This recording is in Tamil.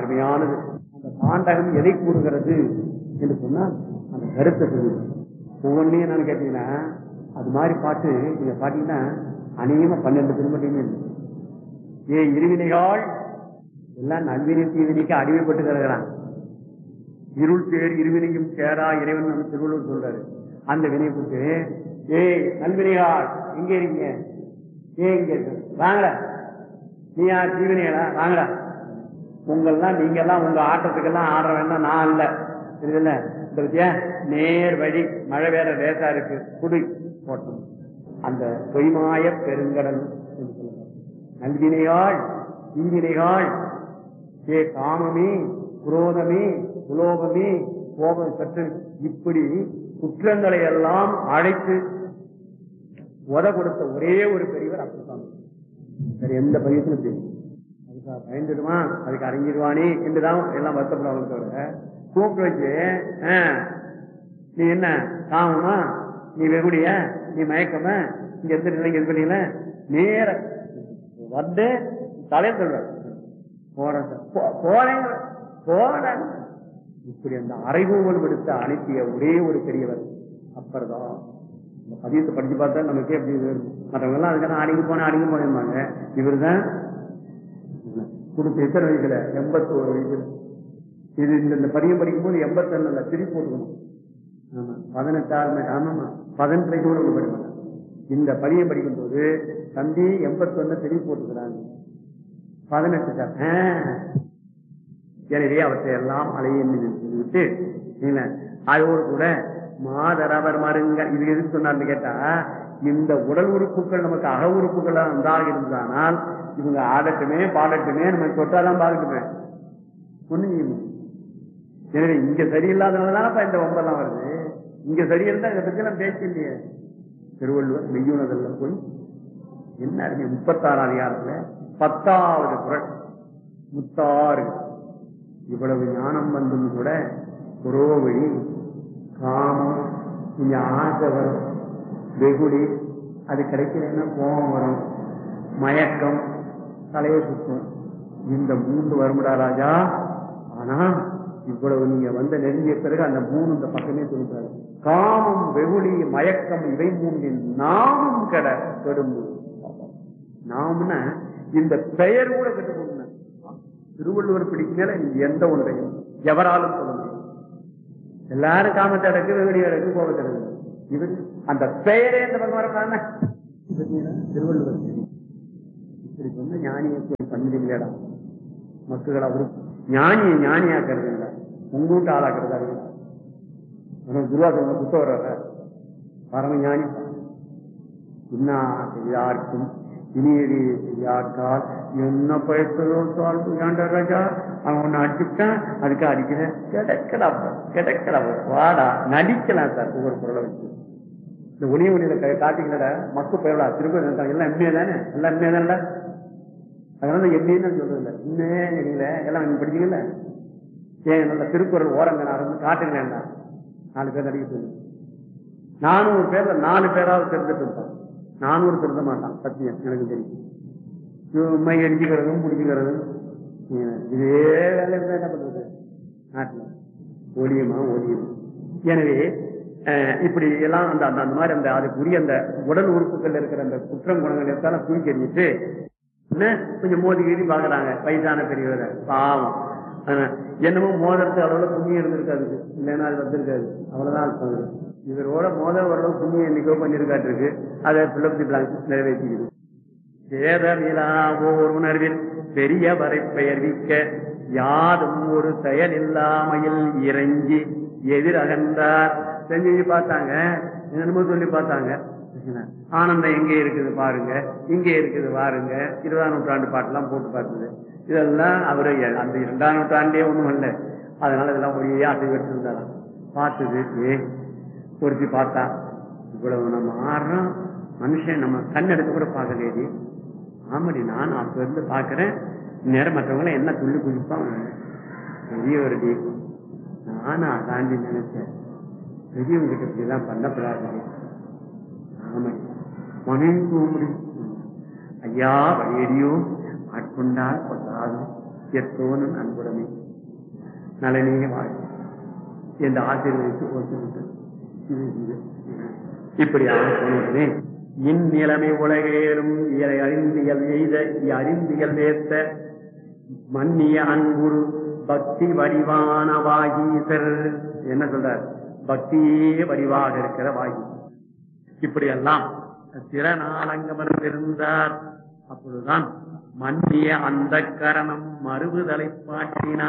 அருமையானது அந்த தாண்டகம் எதை கூறுகிறது என்று சொன்னால் அந்த கருத்தை சொல்லுது ஒவ்வொன்றையும் என்னன்னு கேட்டீங்கன்னா அது மாதிரி பாட்டு நீங்க பாத்தீங்கன்னா அநேகமா பன்னெண்டு திருமட்டையுமே இருக்கு ஏ இருவினைகள் எல்லாம் நல்வினை தீவினைக்கு அடிமைப்பட்டு கிடக்கிறான் இருள் பேர் இருவினையும் சேரா இறைவன் நம்ம திருவள்ளுவர் சொல்றாரு அந்த வினை கொடுத்து ஏய் நல்வினைகள் எங்க இருக்கீங்க ஏ இங்க இருக்கு வாங்கடா நீ யார் தீவினைகளா வாங்கடா உங்கெல்லாம் நீங்க எல்லாம் உங்க ஆட்டத்துக்கெல்லாம் ஆடுற வேண்டாம் நான் இல்ல தெரியல இந்த பத்தியா நேர் வழி மழை வேற லேசா இருக்கு குடி போட்டோம் அந்த பொய்மாய பெருங்கடல் என்று சொல்லுவார். நல்வினையாள் தீவினையாள் ஏ காமமே குரோதமே குலோபமே கோபம் சற்று இப்படி குற்றங்களை எல்லாம் அழைத்து உத கொடுத்த ஒரே ஒரு பெரியவர் அப்படித்தான் வேற எந்த பதியத்திலும் தெரியும் அதுக்கு பயந்துடுவான் அதுக்கு அறிஞ்சிடுவானே என்றுதான் எல்லாம் வருத்தப்படுவாங்க தவிர கூப்பிட்டு வச்சு ஆ, நீ என்ன காமமா நீ வெகுடியா நீ மயக்கமா இங்க இருந்து இங்க இது பண்ணீங்கள நேர வந்து தலையை சொல்ற போறேன் சார். போ- போறேங்க போறேன் இப்படி அந்த அறைகூவல் விடுத்த அனுப்பிய ஒரே ஒரு பெரியவர் அப்பர்தான் இந்த பதியத்தை படிச்சு பார்த்தா நமக்கே எப்படி வரும். மற்றவங்க எல்லாம் அதுக்கான அடிங்க போன அடிங்க போனேம்பாங்க இவர் தான் கொடுத்த எத்தனை வயசுல எண்பத்தோரு வயசுல இது இந்த இந்த பதியம் படிக்கும் போது எண்பத்தொன்னுல திருப்பி போட்டுக்கணும் ஆமா பதினெட்டாறு மணி ஆமாமா பதினெட்டு வயசு கூட படிக்க மாட்டாங்க இந்த பதியம் படிக்கும் போது தம்பி எண்பத்தொன்னு திருப்பி போட்டுக்கிறாங்க பதினெட்டு சார் ஆ. எனவே அவற்றை எல்லாம் அலையெண்ணி சொல்லிவிட்டு என்ன, அதோடு கூட மாதரவர் மருங்க இது எதுக்கு சொன்னார்னு கேட்டா இந்த உடல் உறுப்புகள் நமக்கு அக உறுப்புகளா நன்றாக இருந்தானால் இவங்க ஆடட்டுமே பாடட்டுமே நம்ம தொட்டாதான் பாடட்டுமே ஒண்ணு செய்ய முடியாது. எனவே இங்க சரியில்லாதனாலதானப்பா இந்த ஒன்பதெல்லாம் வருது இங்க சரியிருந்தா இதை பத்தி எல்லாம் பேச்சு இல்லையே திருவள்ளுவர் மெய்யுணர்தல்ல போய் என்ன அருமை முப்பத்தாறாம் அதிகாரத்துல பத்தாவது குரல் முத்தாறு இவ்வளவு ஞானம் வந்தும் கூட புரோவழி காமம் கொஞ்சம் ஆசை வரும் வெகுடி அது கிடைக்கலன்னா கோபம் வரும் மயக்கம் தலையை சுத்தும் இந்த மூன்று வருமுடா ராஜா ஆனா இவ்வளவு நீங்க வந்த நெருங்கிய பிறகு அந்த மூணு இந்த பக்கமே சொல்றாரு காமம் வெகுளி மயக்கம் இவை மூன்றின் நாமும் கெட கெடும் நாம்னா இந்த பெயர் கூட கெட்டு போகணும் திருவள்ளுவர் பிடிக்கு மேல நீங்க எந்த ஒன்றையும் எவராலும் சொல்ல முடியும் எல்லாரும் காமத்தை அடக்கு வெகுடி அடக்கு கோபத்தை அடக்கு இவர் அந்த பெயரே இந்த பக்கம் வரக்கூடாது திருவள்ளுவர் இப்படி சொன்ன ஞானியை போய் பண்ணுறீங்களேடா மக்கள் அவரு ஞானியை ஞானியாக்குறது இல்ல உங்க வீட்டு ஆளாக்குறதா இருக்கு துருவாசன புத்தவர் பரம ஞானி இன்னா செய்யார்க்கும் இனியடி செய்யாக்கால் என்ன பயத்தோல் ஏண்டா ராஜா அவன் ஒன்னு அடிச்சுட்டான் அதுக்கு அடிக்கிற கிடைக்கடா கிடைக்கடா வாடா நடிக்கலாம் சார் ஒவ்வொரு பொருளை வச்சு இந்த ஒளிய ஒளியில காட்டிக்கலடா மக்கு போயிடா திருப்பி எல்லாம் எம்ஏ தானே எல்லாம் எம்ஏ தானே அதனால எம்ஏன்னு சொல்றது இல்லை உண்மையே இல்ல எல்லாம் நீங்க படிச்சீங்கல்ல ஏன் நல்ல திருக்குறள் ஓரங்க நான் காட்டுங்களேன்டா நாலு பேர் நடிக்க சொல்லு நானூறு பேர்ல நாலு பேராவது தெரிஞ்சுட்டு இருப்பான் நானூறு திருந்த மாட்டான் சத்தியம் எனக்கு தெரியும் சும்மா எரிஞ்சுக்கிறதும் பிடிச்சிக்கிறதும் இதே வேலை இருந்தா என்ன பண்றது நாட்டுல ஒளியமா ஒளியும் எனவே அஹ், இப்படி எல்லாம் அந்த அந்த அந்த மாதிரி அந்த அதுக்குரிய அந்த உடல் உறுப்புகள் இருக்கிற அந்த குற்றம் குணங்கள் எடுத்தாலும் தூக்கி எறிஞ்சிட்டு என்ன கொஞ்சம் மோதி கீதி பாக்குறாங்க வயசான பெரியவரை பாவம் ஆனா, என்னமோ மோதிரத்து அளவுல புண்ணியம் இருந்திருக்காது இல்லைன்னா அது வந்திருக்காது அவ்வளவுதான் அர்த்தம். இவரோட மோத ஓரளவு புண்ணியம் என்னைக்கோ பண்ணிருக்காட்டு இருக்கு அதை பிள்ளை பிளாங்க் நிறைவேற்றிக்குது சேதமிலா ஓர் உணர்வில் பெரியவரை பெயர்விக்க யாதும் ஒரு செயல் இல்லாமையில் இறங்கி எதிர் அகன்றார் செஞ்சு பார்த்தாங்க என்னமோ சொல்லி பார்த்தாங்க ஆனந்தம் எங்கே இருக்குது பாருங்க இங்கே இருக்குது பாருங்க இருபதாம் நூற்றாண்டு பாட்டெல்லாம் போட்டு பார்த்தது இதெல்லாம் அவரு அந்த இரண்டாம் நூற்றாண்டே ஒண்ணும் இல்லை அதனால இதெல்லாம் ஒரே ஆசை வச்சிருந்தாராம் பார்த்தது ஏ ஒருத்தி பார்த்தா இவ்வளவு நம்ம ஆடுறோம் மனுஷன் நம்ம கண் எடுத்து கூட பார்க்கலையே ஆமாடி நான் அப்ப இருந்து பாக்குறேன் நேரம் மற்றவங்கள என்ன துள்ளி குதிப்பான் பெரியவருடி நானா தாண்டி நினைச்சேன் பெரியவங்க கிட்ட இப்படிலாம் பண்ணப்படாது ஆமாடி மனைவி போக முடியும் ஐயா வழியடியோ ஆட்கொண்டால் கொண்டாது எத்தோனும் அன்புடமே நலனே வாழ் என்று ஆசீர்வதித்து போட்டு இப்படியாக சொன்னே இந்நிலைமை உலகேறும் இயலை அறிந்தியல் எய்த அறிந்தியல் வேத்த மன்னிய அன்புரு பக்தி வடிவான வாகீசர் என்ன சொல்றார் பக்தியே வடிவாக இருக்கிற வாகி இப்படியெல்லாம் திறனாலங்கமர்ந்திருந்தார் அப்பொழுதுதான் மன்னிய அந்த கரணம் மறுவுதலை பாட்டினார்